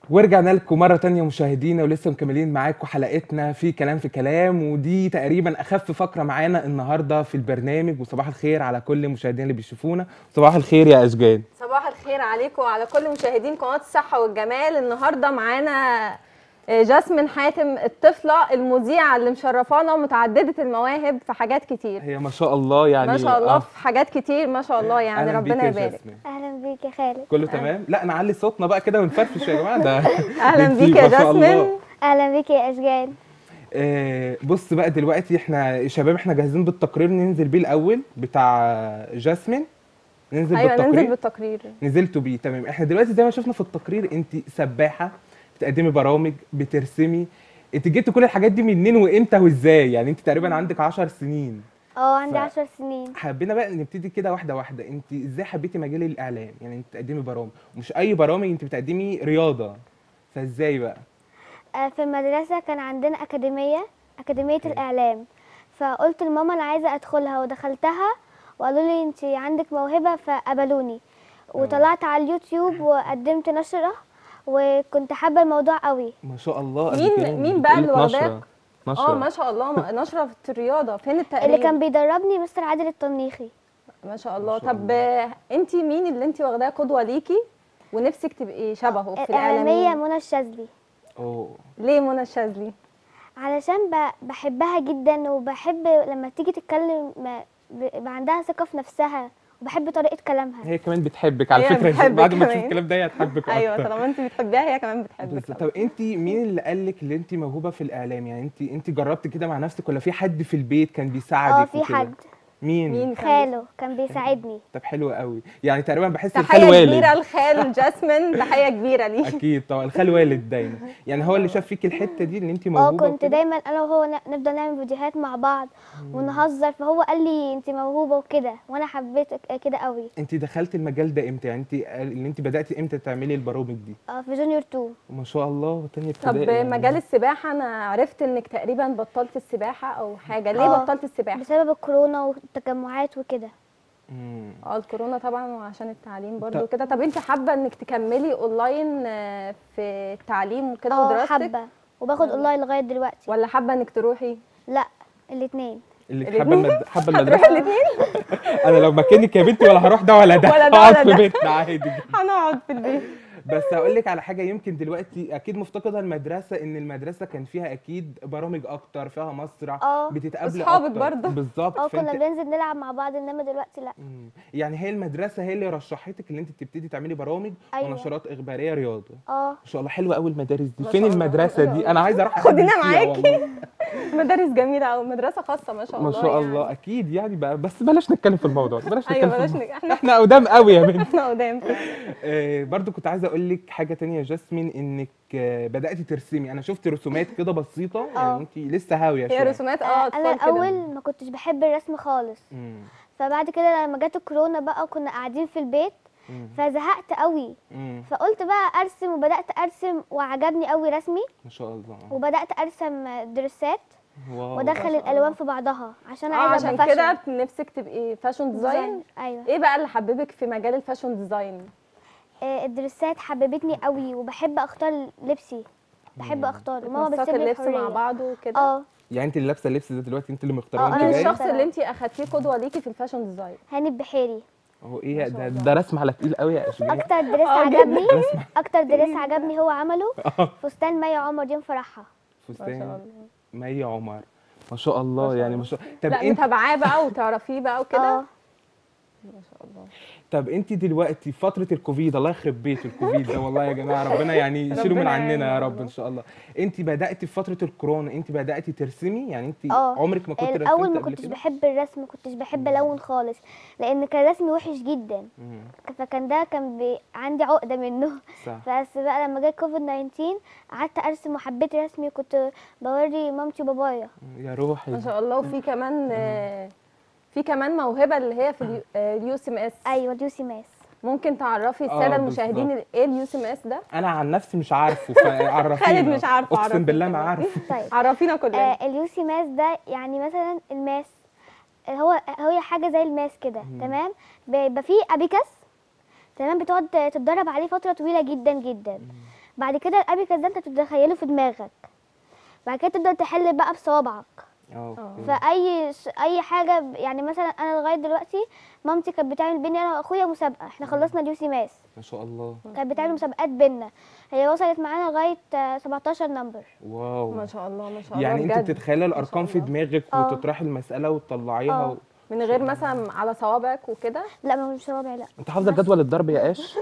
ورجعنا لكم مرة تانية مشاهدينا ولسه مكملين معاكم حلقتنا في كلام في كلام ودي تقريبا أخف فقرة معانا النهاردة في البرنامج وصباح الخير على كل مشاهدينا اللي بيشوفونا صباح الخير يا أشجان صباح الخير عليكم وعلى كل مشاهدين قناه الصحه والجمال النهارده معانا آه، جاسمين حاتم الطفله المذيعه اللي مشرفانا ومتعدده المواهب في حاجات كتير هي ما شاء الله يعني ما شاء الله آه، في حاجات كتير ما شاء الله يعني أهلاً بيك ربنا يا يبارك جاسمين. اهلا بيك يا خالد كله تمام لا نعلي صوتنا بقى كده ونفرفش يا جماعة ده اهلا انتي بيك يا ما شاء الله. جاسمين اهلا بيك يا اشجان آه، بص بقى دلوقتي احنا شباب احنا جاهزين بالتقرير ننزل بيه الأول بتاع جاسمين ننزل ايوه بالتقرير ننزل بالتقرير نزلتوا بيه تمام احنا دلوقتي زي ما شفنا في التقرير انت سباحه بتقدمي برامج بترسمي انت جبتي كل الحاجات دي منين وامتى وازاي يعني انت تقريبا عندك 10 سنين اه عندي ف- عشر سنين حبينا بقى نبتدي كده واحده واحده انت ازاي حبيتي مجال الاعلام يعني انت بتقدمي برامج ومش اي برامج انت بتقدمي رياضه فازاي بقى آه، في المدرسة كان عندنا أكاديمية أكاديمية اوكي. الإعلام فقلت لماما أنا عايزة أدخلها ودخلتها وقالوا لي أنت عندك موهبة فقبلوني وطلعت على اليوتيوب وقدمت نشرة وكنت حابة الموضوع قوي ما شاء الله قد مين- كده مين بقى اللي بتقولك واخداك؟ نشره اه ما شاء الله م- نشره في الرياضه فين التقرير اللي كان بيدربني مستر عادل الطنيخي ما شاء الله ما شاء طب انت مين اللي انت واخداه قدوه ليكي ونفسك تبقي شبهه في الإعلامية الاعلاميه منى الشاذلي اوه ليه منى الشاذلي علشان ب- بحبها جدا وبحب لما تيجي تتكلم ما- بيبقى عندها ثقة في نفسها وبحب طريقة كلامها هي كمان بتحبك على هي فكره بتحبك بعد ما تشوف كمان. الكلام ده هي هتحبك ايوه اكتر طالما انت بتحبيها هي كمان بتحبك بالظبط. طبعاً. طب انت مين اللي قال لك ان انت موهوبه في الاعلام يعني انت انت جربت كده مع نفسك ولا في حد في البيت كان بيساعدك اه في وكده؟ حد مين مين كان خاله كان بيساعدني طب حلو قوي يعني تقريبا بحس تحية الخال والد كبيرة لخال جاسمين تحية كبيرة ليه اكيد طبعا الخال والد دايما يعني هو اللي شاف فيك الحته دي ان انت اه موهوبه كنت وكده؟ دايما انا وهو ن- نفضل نعمل فيديوهات مع بعض ونهزر فهو قال لي انت موهوبه وكده وانا حبيت كده قوي انت دخلت المجال ده امتى يعني انت اللي انت بداتي امتى تعملي البرامج دي اه في جونيور 2 ما شاء الله تانية طب ابتدائي يعني. مجال السباحة أنا عرفت إنك تقريبا بطلت السباحة أو حاجة ليه اه. بطلت السباحة؟ بسبب الكورونا والتجمعات وكده مم. اه الكورونا طبعا وعشان التعليم برضو طب- كده طب انت حابة إنك تكملي أونلاين آه، في التعليم وكده اه ودراستك حابه وباخد اونلاين لغايه دلوقتي ولا حابة إنك تروحي؟ لا الاثنين اللي الاتنين؟ حابه المد... حابه هتروحي المدرسه الاتنين؟ انا لو مكانك يا بنتي ولا هروح ده ولا ده ولا ده هقعد ولا في ده. بيتنا عادي جدا هنقعد في البيت بس هقول لك على حاجه يمكن دلوقتي اكيد مفتقده المدرسه ان المدرسه كان فيها اكيد برامج اكتر فيها مسرح اه. بتتقابلي أصحابك اكتر برضه. بالظبط اه كنا فانت بننزل نلعب مع بعض انما دلوقتي لا مم. يعني هي المدرسه هي اللي رشحتك ان انت تبتدي تعملي برامج أيوة. ونشرات اخباريه رياضه اه ما شاء الله حلوه قوي المدارس دي ما فين شاء الله. المدرسه دي انا عايزه اروح خدينا أقدم فيها معاكي. والله. مدارس جميلة أو مدرسة خاصة ما شاء ما الله شاء يعني. الله اكيد يعني بقى بس بلاش نتكلم في الموضوع ده بلاش أيوة نتكلم بلاش في نك... الموضوع. احنا احنا قدام قوي يا بنت احنا قدام آه، برضو كنت عايزه اقول لك حاجه تانية يا جاسمين انك آه، بداتي ترسمي انا شفت رسومات كده بسيطه يعني اه. انت لسه هاويه هي شويه رسومات اه آه، أطفال انا كده. الاول ما كنتش بحب الرسم خالص مم. فبعد كده لما جت الكورونا بقى وكنا قاعدين في البيت مم. فزهقت قوي مم. فقلت بقى ارسم وبدات ارسم وعجبني قوي رسمي ما شاء الله وبدات ارسم درسات واو وادخل ما شاء الالوان الله. في بعضها عشان اه عايزه عشان ابقى كده فاشن نفسك تبقي فاشن ديزاين ديزاين ايوه ايه بقى اللي حببك في مجال الفاشن ديزاين آه، الدرسات حببتني قوي وبحب اختار لبسي بحب اختار وماما بتنسقي بتسيب لي اللبس مع الحريه بعض وكده اه يعني انت اللي لابسه اللبس ده دلوقتي انت اللي مختاره اه، وانت انا أنا جايه الشخص اللي انت اخدتيه قدوه ليكي في الفاشن ديزاين هاني البحيري هو ايه ما شاء ده, الله. ده رسم على تقيل قوي يا اشجان اكتر درس اه، جدا. عجبني اكتر درس عجبني هو عمله اه فستان مي عمر يوم فرحها ما شاء فستان الله مي عمر ما شاء الله ما شاء يعني الله. ما شاء طب لا انت متابعاه بقى وتعرفيه بقى وكده اه ما شاء الله طب انت دلوقتي في فتره الكوفيد الله يخرب بيت الكوفيد ده والله يا جماعه ربنا يعني يشيله من ربنا عننا يا يعيننا رب والله. ان شاء الله انت بداتي في فتره الكورونا انت بداتي ترسمي يعني انت اه. عمرك ما كنت رسمت الاول ما قبل كنتش كده؟ بحب الرسم ما كنتش بحب الون خالص لان كان رسمي وحش جدا مم، فكان ده كان بي... عندي عقده منه صح بس بقى لما جه كوفيد 19 قعدت ارسم وحبيت رسمي كنت بوري مامتي وبابايا يا روحي ما شاء الله وفي كمان آه، في كمان موهبه اللي هي في اليو- آه، اليو سي ام اس ايوه ديوسي ماس ممكن تعرفي اه، الساده المشاهدين بالظبط. ايه اليو سي ام اس ده انا عن نفسي مش عارفه فعرفينا خالد مش عارفه، اقسم عرفينا بالله ما كمان. عارف طيب عرفينا كلنا آه اليوسي ماس ده يعني مثلا الماس آه، هو هي حاجه زي الماس كده تمام بيبقى فيه ابيكس تمام بتقعد تتدرب عليه فتره طويله جدا جدا بعد كده الابيكس ده انت تتخيله في دماغك بعد كده تبدا تحل بقى بصوابعك اه أوكي. فاي ش- اي حاجه ب- يعني مثلا انا لغايه دلوقتي مامتي كانت بتعمل بيني انا واخويا مسابقه احنا خلصنا اليوسي ماس ما شاء الله كانت بتعمل مسابقات بينا هي وصلت معانا لغايه آه، 17 نمبر واو ما شاء الله ما شاء الله يعني انت بجد. بتتخيلي ما الارقام شاء في الله. دماغك اه. وتطرحي المساله وتطلعيها اه. و... من غير مثلا على صوابعك وكده لا ما مش صوابعي لا انت حافظه جدول الضرب يا اش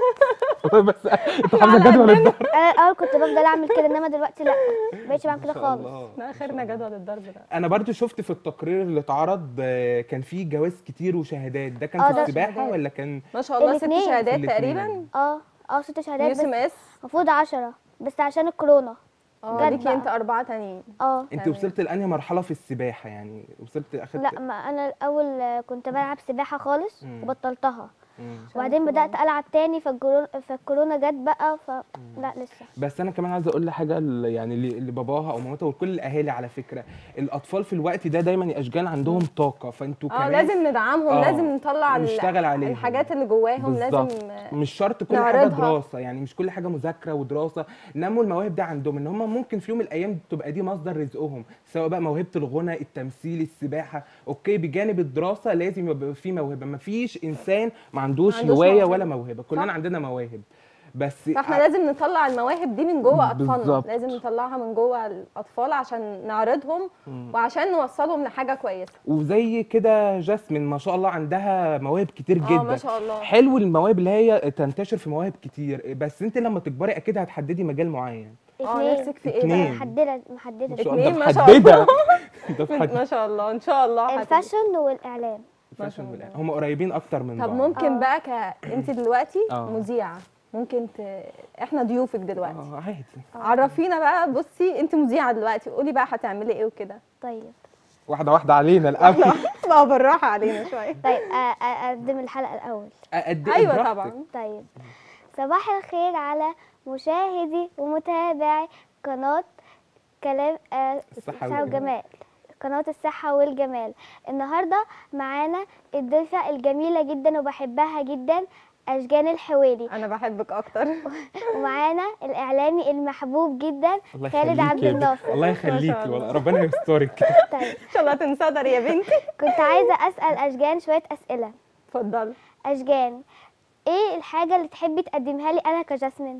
بس انت حافظه جدول الضرب انا الاول كنت بفضل اعمل كده انما دلوقتي لا مبقتش بعمل كده ما شاء خالص الله. ده اخرنا جدول الضرب ده انا برضو شفت في التقرير اللي اتعرض آه، كان فيه جواز كتير وشهادات ده كان اه، في ده السباحه شهادات. ولا كان ما شاء الله ست الاتنين. شهادات الاتنين. تقريبا اه اه ست شهادات يوسم بس اس المفروض 10 بس عشان الكورونا اه جد ليكي بقى. انت اربعه تانيين اه انت تمام. وصلت لانهي مرحله في السباحه يعني وصلت اخدت لا ما انا الاول آه، كنت بلعب سباحه خالص مم. وبطلتها مم. وبعدين بدات العب تاني فالكورونا فالكورونا جت بقى ف لا لسه بس انا كمان عايز اقول لحاجه ل- يعني ل- لباباها او مامتها وكل الاهالي على فكره الاطفال في الوقت ده دايما يا اشجان عندهم طاقه فانتوا اه كمان لازم ندعمهم اه، لازم نطلع ال- ونشتغل عليهم. الحاجات اللي جواهم بالظبط. لازم مش شرط كل حاجه نعرضها. دراسه يعني مش كل حاجه مذاكره ودراسه نموا المواهب ده عندهم ان هم ممكن في يوم من الايام تبقى دي مصدر رزقهم سواء بقى موهبه الغنى التمثيل السباحه اوكي بجانب الدراسه لازم يبقى في موهبه ما فيش انسان ما عندوش, ما عندوش هوايه موهبة. ولا موهبه كلنا صح. عندنا مواهب بس فاحنا ع- لازم نطلع المواهب دي من جوه اطفالنا بالظبط. لازم نطلعها من جوه الاطفال عشان نعرضهم وعشان نوصلهم لحاجه كويسه وزي كده جاسمين ما شاء الله عندها مواهب كتير اه جدا ما شاء الله حلو المواهب اللي هي تنتشر في مواهب كتير بس انت لما تكبري اكيد هتحددي مجال معين اه اتنين نفسك في ايه اتنين. بقى محدده محدده ما شاء الله اتنين ما شاء محدده ده في حد ما شاء الله ان شاء الله هتبقى. الفاشن والاعلام ما فاشن شاء والآن. الله. هم قريبين اكتر من طب بعض ممكن اه. بقى ك انت دلوقتي اه. مذيعه ممكن ت... احنا ضيوفك دلوقتي اه عادي عرفينا بقى بصي انت مذيعه دلوقتي قولي بقى هتعملي ايه وكده طيب واحده واحده علينا الاول بقى بالراحه علينا شويه طيب أ- أ- اقدم الحلقه الاول قد ايه ايوه براحتك. طبعا طيب صباح الخير على مشاهدي ومتابعي قناة كلام آه، الصحة الصحة والجمال. والجمال قناة الصحة والجمال النهاردة معانا الضيفة الجميلة جدا وبحبها جدا أشجان الحويري انا بحبك اكتر ومعانا الإعلامي المحبوب جدا الله خالد يخليكي عبد يا بنت. الناصر الله ما شاء يخليكي الله. والله ربنا يسترك طيب ان شاء الله تنصدر يا بنتي كنت عايزة أسأل أشجان شوية أسئلة اتفضلي أشجان إيه الحاجة اللي تحبي تقدمها لي أنا كجاسمين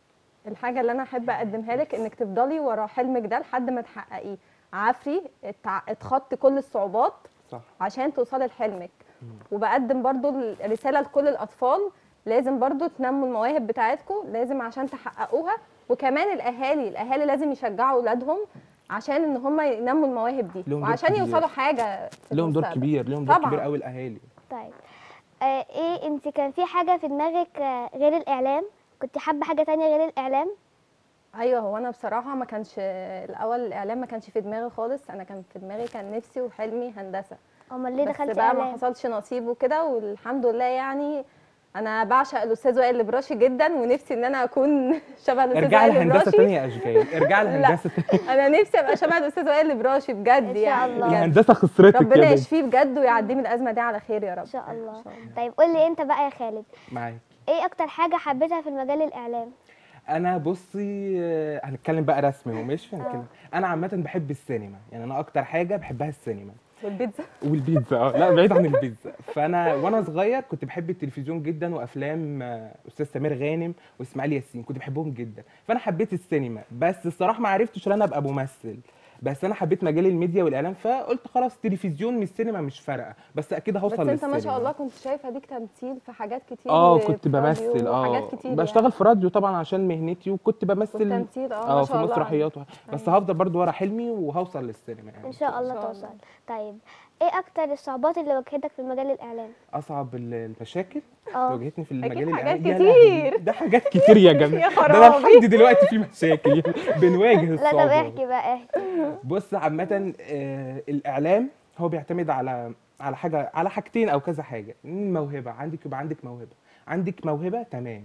الحاجه اللي انا احب اقدمها لك انك تفضلي ورا حلمك ده لحد ما تحققيه عافري اتع- اتخطي كل الصعوبات صح عشان توصلي لحلمك وبقدم برضو الرساله لكل الاطفال لازم برضو تنموا المواهب بتاعتكم لازم عشان تحققوها وكمان الاهالي الاهالي لازم يشجعوا اولادهم عشان ان هم ينموا المواهب دي لهم دور وعشان كبير. يوصلوا حاجه في لهم دور المستقبل. كبير لهم دور طبعاً. كبير قوي الاهالي طيب آه ايه انت كان في حاجة في دماغك آه غير الإعلام كنت حابة حاجة تانية غير الإعلام ايوه هو انا بصراحه ما كانش الاول الاعلام ما كانش في دماغي خالص انا كان في دماغي كان نفسي وحلمي هندسه امال ليه بس دخلتي بقى ما إعلام حصلش نصيب وكده والحمد لله يعني انا بعشق الاستاذ وائل البراشي جدا ونفسي ان انا اكون شبه الاستاذ ارجعي وائل لهندسه البراشي تانية يا اشجان ارجعي لهندسه تانية انا نفسي ابقى شبه الاستاذ وائل البراشي بجد إن شاء يعني الله. بجد. الهندسه خسرتك ربنا يا بنت يشفيه بجد ويعديه من الازمه دي على خير يا رب ان شاء الله إن شاء الله. طيب قول لي انت بقى يا خالد معاك ايه اكتر حاجة حبيتها في المجال الإعلام انا بصي آه، هنتكلم بقى رسمي ومش هنتكلم انا عامه بحب السينما يعني انا اكتر حاجه بحبها السينما والبيتزا والبيتزا اه لا بعيد عن البيتزا فانا وانا صغير كنت بحب التلفزيون جدا وافلام آه، استاذ سمير غانم واسماعيل ياسين كنت بحبهم جدا فانا حبيت السينما بس الصراحه ما عرفتش ان انا ابقى ممثل بس انا حبيت مجال الميديا والاعلام فقلت خلاص تلفزيون من السينما مش فارقه بس اكيد هوصل بس انت للسينما ما شاء الله كنت شايفه ليك تمثيل في حاجات كتير اه في كنت راديو بمثل اه وحاجات كتير بشتغل في راديو طبعا عشان مهنتي وكنت بمثل والتمثيل اه ما اه في شاء الله مسرحيات وح- بس هفضل برضو ورا حلمي وهوصل للسينما يعني ان شاء الله إن شاء توصل الله. طيب ايه اكتر الصعوبات اللي واجهتك في مجال الإعلام اصعب ال- المشاكل اللي اه واجهتني في أكيد المجال حاجات الإعلامي. يا كتير. لهوي، ده حاجات كتير يا جماعه يا ده انا خرابي. لحد دلوقتي في مشاكل بنواجه لا طب الصعوبات احكي بقى احكي بص عامة آه، الإعلام هو بيعتمد على على حاجة على حاجتين أو كذا حاجة الموهبة عندك يبقى عندك موهبة عندك موهبة تمام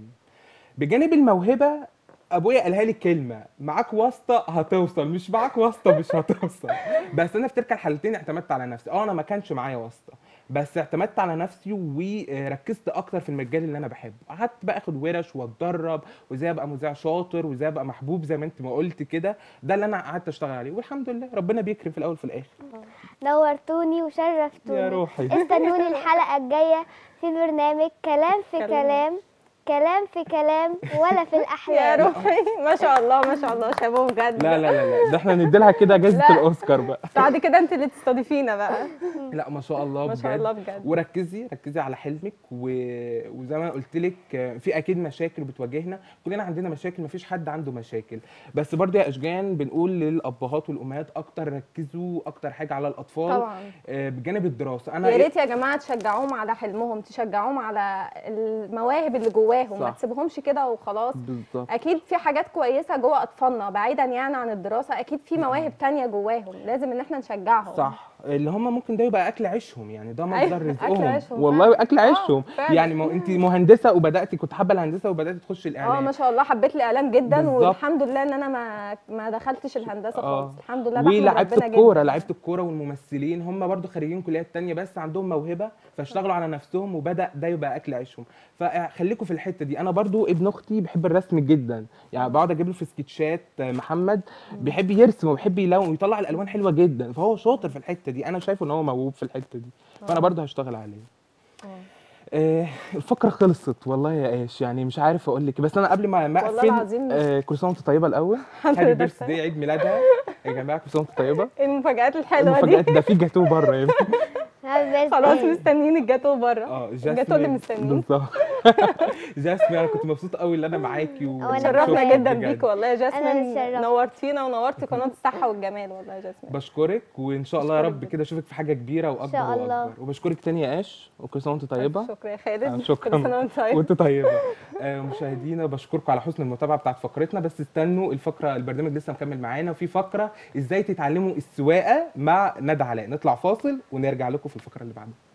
بجانب الموهبة أبويا قالها لي كلمة معاك واسطة هتوصل مش معاك واسطة مش هتوصل بس أنا في تلك الحالتين اعتمدت على نفسي أه أنا ما كانش معايا واسطة بس اعتمدت على نفسي وركزت اكتر في المجال اللي انا بحبه قعدت بقى اخد ورش واتدرب وازاي ابقى مذيع شاطر وازاي ابقى محبوب زي ما انت ما قلت كده ده اللي انا قعدت اشتغل عليه والحمد لله ربنا بيكرم في الاول وفي الاخر نورتوني وشرفتوني يا روحي استنوني الحلقة الجاية في برنامج كلام في كلام. كلام كلام في كلام ولا في يا الأحلام روحي ما شاء الله ما شاء الله شابوه بجد لا لا لا لا ده احنا نديلها كده جائزه لا. الاوسكار بقى بعد كده انت اللي تستضيفينا بقى لا ما شاء الله ما بجد شاء الله بجد وركزي ركزي على حلمك و... وزي ما قلت لك آه، في اكيد مشاكل بتواجهنا كلنا عندنا مشاكل مفيش حد عنده مشاكل بس برضه يا اشجان بنقول للابهات والامهات اكتر ركزوا اكتر حاجه على الاطفال طبعا آه، بجانب الدراسه انا يا ريت يا جماعه تشجعوهم على حلمهم تشجعوهم على المواهب اللي جواهم ما صح. تسيبهمش كده وخلاص بالظبط اكيد في حاجات كويسه جوه اطفالنا بعيدا يعني عن الدراسه اكيد في مواهب تانية جواهم لازم ان احنا نشجعهم صح اللي هم ممكن ده يبقى اكل عيشهم يعني ده أيوة، مصدر أكل رزقهم عيشهم والله فعلا. اكل آه، عيشهم فعلا. يعني ما انت مهندسه وبداتي كنت حابه الهندسه وبداتي تخشي اه الاعلام ما شاء الله حبيت الاعلام جدا بالظبط. والحمد لله ان انا ما ما دخلتش الهندسه آه. خالص الحمد لله بحمد ولعيبه ربنا الكوره جدا. لعيبه الكوره والممثلين هم برضو خريجين كليات تانية بس عندهم موهبه فاشتغلوا على نفسهم وبدا ده يبقى اكل عيشهم فخليكم في الحته دي انا برضو ابن اختي بيحب الرسم جدا يعني بقعد اجيب له في سكتشات آه، محمد بيحب يرسم وبيحب يلون ويطلع الالوان حلوه جدا فهو شاطر في الحته دي انا شايفه ان هو موهوب في الحته دي فانا برضو هشتغل عليه آه، الفقرة خلصت والله يا ايش يعني مش عارف اقول لك بس انا قبل ما ما والله اقفل العظيم. آه كل سنه وانت طيبه الاول هابي حضرتك بيرث داي عيد ميلادها يا جماعه كل سنه وانت طيبه إيه المفاجآت الحلوه دي المفاجآت ده في جاتوه بره يا ابني. Happy خلاص birthday. مستنيين الجاتو بره اه الجاتو اللي مستنيين بالظبط جاسمين انا كنت مبسوطه قوي ان انا معاكي وأنا شرفنا كمان. جدا بيك والله يا أنا جاسمين اللي اتشرفت. نورتينا ونورتي قناه الصحه والجمال والله يا جاسمين بشكرك وان شاء الله يا بشكرك رب جدا. كده اشوفك في حاجه كبيره واكبر شاء الله. واكبر وبشكرك تاني يا اش وكل سنه وانت طيبه شكرا يا آه، خالد شكراً. كل سنه وانت طيب وانت طيبه آه، مشاهدينا بشكركم على حسن المتابعه بتاعت فقرتنا بس استنوا الفقره البرنامج لسه مكمل معانا وفي فقره ازاي تتعلموا السواقه مع ندى علاء نطلع فاصل ونرجع لكم في الفقره اللي بعدها